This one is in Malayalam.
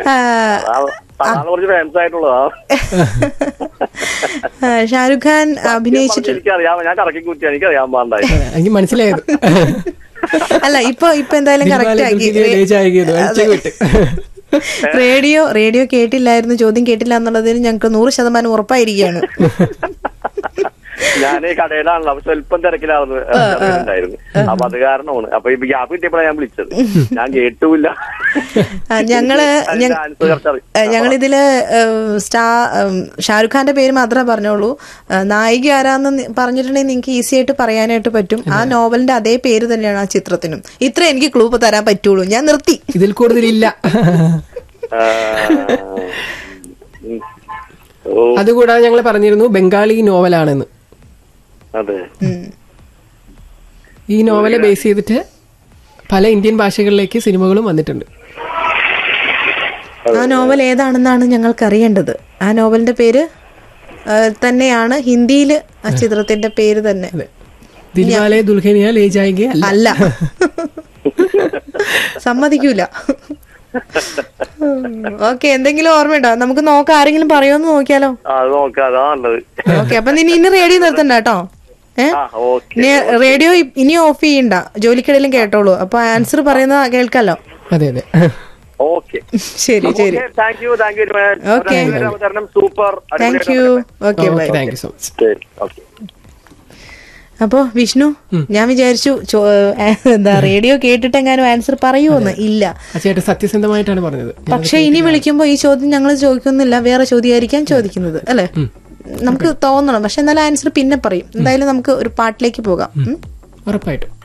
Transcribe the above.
ആ, സാധാരണ കുറച്ച് ഫാൻസ് ആയിട്ടുള്ളതാ ആ, ഷാരുഖ് ഖാൻ അഭിനയിച്ചിട്ട് എനിക്കറിയാം ഞാൻ കറക്കി കുറ്റി എനിക്കറിയാൻ പാണ്ടായി എനിക്ക് മനസ്സിലായത് അല്ല ഇപ്പൊ ഇപ്പൊ എന്തായാലും കറക്റ്റ് ആക്കി വിട്ട് റേഡിയോ റേഡിയോ കേട്ടില്ലായിരുന്നു ചോദ്യം കേട്ടില്ല എന്നുള്ളതിന് ഞങ്ങൾക്ക് നൂറ് ശതമാനം ഉറപ്പായിരിക്കുകയാണ് ഞാൻ കടയിലാണല്ലോ അപ്പൊ സ്വല്പം തിരക്കിലായിരുന്നു ഉണ്ടായിരുന്നു അപ്പൊ അത് കാരണമാണ് അപ്പൊ ഈ ഗ്യാപ്പ് കിട്ടിയപ്പോഴാണ് ഞാൻ വിളിച്ചത് ഞാൻ കേട്ടുമില്ല ആ, ഞങ്ങള് അതിന്റെ ഞ- answer correct അറിയാം. ഏ, ഞങ്ങളിതില് ഏഹ്, സ്റ്റാർ ഏഹ്, ഷാരുഖ് ഖാന്റെ പേര് മാത്രമേ പറഞ്ഞോളൂ ഏഹ്, നായിക ആരാന്ന് നി- പറഞ്ഞിട്ടുണ്ടെങ്കിൽ നിങ്ങൾക്ക് ഈസി ആയിട്ട് പറയാനായിട്ട് പറ്റും ആ നോവലിന്റെ അതേ പേര് തന്നെയാണ് ആ ചിത്രത്തിനും ഇത്ര എനിക്ക് ക്ലൂ തരാൻ പറ്റുള്ളൂ ഞാൻ നിർത്തി ഇതിൽ കൂടുതലില്ല ആ, ഉം. ഓ അതുകൂടാതെ ഞങ്ങൾ പറഞ്ഞിരുന്നു ബംഗാളി നോവലാണെന്ന് അതെ ഉം. ഈ നോവലെ ബേസ് ചെയ്തിട്ട് പല ഇന്ത്യൻ ഭാഷകളിലേക്ക് സിനിമകളും വന്നിട്ടുണ്ട് ആ നോവൽ ഏതാണെന്നാണ് ഞങ്ങൾക്ക് അറിയേണ്ടത് ആ നോവലിന്റെ പേര് ഏഹ്, തന്നെയാണ് ഹിന്ദിയില് ആ ചിത്രത്തിന്റെ പേര് തന്നെ അതെ ദിൽവാലെ ദുൽഹനിയ ലേ ജായെങ്കിൽ അല്ല അല്ല സമ്മതിക്കൂല ഓക്കെ എന്തെങ്കിലും ഓർമ്മയുണ്ടോ നമുക്ക് നോക്കാം ആരെങ്കിലും പറയുമെന്ന് നോക്കിയാലോ ആ, അത് നോക്കാം അതാ നല്ലത് ഓക്കെ അപ്പൊ ഇനി ഇനി റേഡിയോ നിർത്തണ്ട കേട്ടോ ഏ ആ ഓക്കെ ഇനി റേഡിയോ ഇ- ഇനി ഓഫ് ചെയ്യണ്ട ജോലിക്കിടയിലും കേട്ടോളൂ അപ്പൊ ആൻസർ പറയുന്നത് കേൾക്കാലോ അതെ അതെ ഓക്കെ ശരി ശരി thank you thank you Okay. അവതരണം super thank you okay bye thank you so much ശരി ഓക്കെ അപ്പോ വിഷ്ണു ഞാൻ വിചാരിച്ചു ചോ- ഏ, എന്താ റേഡിയോ കേട്ടിട്ടെങ്ങാനും ആൻസർ പറയുമോന്ന് ഇല്ല ആ ചേട്ടൻ സത്യസന്ധമായിട്ടാണ് പറഞ്ഞത് പക്ഷെ ഇനി വിളിക്കുമ്പോ ഈ ചോദ്യം ഞങ്ങൾ ചോദിക്കുന്നില്ല വേറെ ചോദ്യമായിരിക്കാം ചോദിക്കുന്നത് അല്ലെ നമുക്ക് തോന്നണം പക്ഷെ എന്നാലും ആൻസർ പിന്നെ പറയും എന്തായാലും നമുക്ക് ഒരു പാട്ടിലേക്ക് പോകാം ഉം? ഉറപ്പായിട്ടും